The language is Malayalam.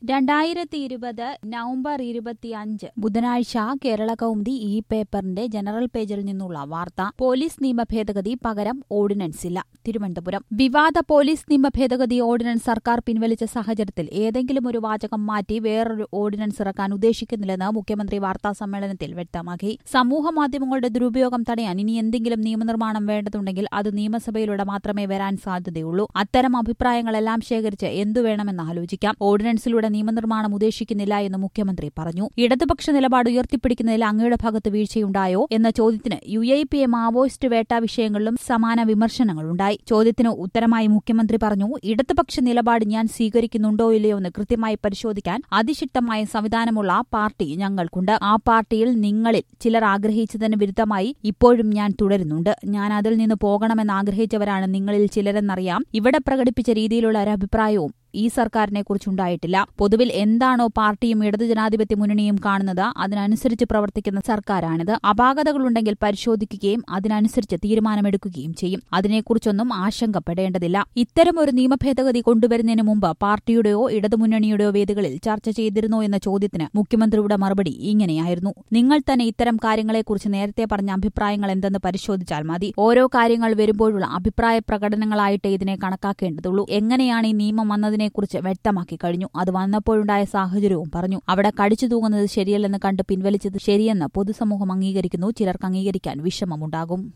രണ്ടായിരത്തി ഇരുപത് നവംബർ ഇരുപത്തിയഞ്ച് ബുധനാഴ്ച കേരള കൗമുദി ഈ പേപ്പറിന്റെ ജനറൽ പേജിൽ നിന്നുള്ള വാർത്ത പോലീസ് നിയമ ഭേദഗതി പകരം ഓർഡിനൻസ് ഇല്ല തിരുവനന്തപുരം വിവാദ പോലീസ് നിയമ ഭേദഗതി ഓർഡിനൻസ് സർക്കാർ പിൻവലിച്ച സാഹചര്യത്തിൽ ഏതെങ്കിലും ഒരു വാചകം മാറ്റി വേറൊരു ഓർഡിനൻസ് ഇറക്കാൻ ഉദ്ദേശിക്കുന്നില്ലെന്ന് മുഖ്യമന്ത്രി വാർത്താ സമ്മേളനത്തിൽ വ്യക്തമാക്കി സമൂഹ മാധ്യമങ്ങളുടെ ദുരുപയോഗം തടയാൻ ഇനി എന്തെങ്കിലും നിയമനിർമ്മാണം വേണ്ടതുണ്ടെങ്കിൽ അത് നിയമസഭയിലൂടെ മാത്രമേ വരാൻ സാധ്യതയുള്ളൂ അത്തരം അഭിപ്രായങ്ങളെല്ലാം ശേഖരിച്ച് എന്തു വേണമെന്ന് ആലോചിക്കാം ഓർഡിനൻസിലൂടെ നിയമനിർമ്മാണം ഉദ്ദേശിക്കുന്നില്ല എന്ന് മുഖ്യമന്ത്രി പറഞ്ഞു ഇടതുപക്ഷ നിലപാട് ഉയർത്തിപ്പിടിക്കുന്നതിൽ അങ്ങയുടെ ഭാഗത്ത് വീഴ്ചയുണ്ടായോ എന്ന ചോദ്യത്തിന് U A P A Maoist വേട്ട വിഷയങ്ങളിലും സമാന വിമർശനങ്ങളുണ്ടായി ചോദ്യത്തിന് ഉത്തരമായി മുഖ്യമന്ത്രി പറഞ്ഞു ഇടതുപക്ഷ നിലപാട് ഞാൻ സ്വീകരിക്കുന്നുണ്ടോ ഇല്ലയോ എന്ന് കൃത്യമായി പരിശോധിക്കാൻ അതിശക്തമായ സംവിധാനമുള്ള പാർട്ടി ഞങ്ങൾക്കുണ്ട് ആ പാർട്ടിയിൽ നിങ്ങളിൽ ചിലർ ആഗ്രഹിച്ചതിന് വിരുദ്ധമായി ഇപ്പോഴും ഞാൻ തുടരുന്നുണ്ട് ഞാൻ അതിൽ നിന്ന് പോകണമെന്ന് ആഗ്രഹിച്ചവരാണ് നിങ്ങളിൽ ചിലരെന്നറിയാം ഇവിടെ പ്രകടിപ്പിച്ച രീതിയിലുള്ള ഒരു അഭിപ്രായവും ഈ സർക്കാരിനെ കുറിച്ചുണ്ടായിട്ടില്ല പൊതുവിൽ എന്താണോ പാർട്ടിയും ഇടതു ജനാധിപത്യ മുന്നണിയും കാണുന്നത് അതിനനുസരിച്ച് പ്രവർത്തിക്കുന്ന സർക്കാരാണിത് അപാകതകളുണ്ടെങ്കിൽ പരിശോധിക്കുകയും അതിനനുസരിച്ച് തീരുമാനമെടുക്കുകയും ചെയ്യും അതിനെക്കുറിച്ചൊന്നും ആശങ്കപ്പെടേണ്ടതില്ല ഇത്തരമൊരു നിയമഭേദഗതി കൊണ്ടുവരുന്നതിന് മുമ്പ് പാർട്ടിയുടെയോ ഇടതുമുന്നണിയുടെയോ വേദികളിൽ ചർച്ച ചെയ്തിരുന്നോ എന്ന ചോദ്യത്തിന് മുഖ്യമന്ത്രിയുടെ മറുപടി ഇങ്ങനെയായിരുന്നു നിങ്ങൾ തന്നെ ഇത്തരം കാര്യങ്ങളെക്കുറിച്ച് നേരത്തെ പറഞ്ഞ അഭിപ്രായങ്ങൾ എന്തെന്ന് പരിശോധിച്ചാൽ മതി ഓരോ കാര്യങ്ങൾ വരുമ്പോഴുള്ള അഭിപ്രായ പ്രകടനങ്ങളായിട്ട് ഇതിനെ കണക്കാക്കേണ്ടതുള്ളൂ എങ്ങനെയാണ് ഈ നിയമം വന്നതിനെ കുറിച്ച് വ്യക്തമാക്കി കഴിഞ്ഞു അത് വന്നപ്പോഴുണ്ടായ സാഹചര്യവും പറഞ്ഞു അവിടെ കടിച്ചു തൂങ്ങുന്നത് ശരിയല്ലെന്ന് കണ്ട് പിൻവലിച്ചത് ശരിയെന്ന് പൊതുസമൂഹം അംഗീകരിക്കുന്നു ചിലർക്ക് അംഗീകരിക്കാൻ വിഷമമുണ്ടാകും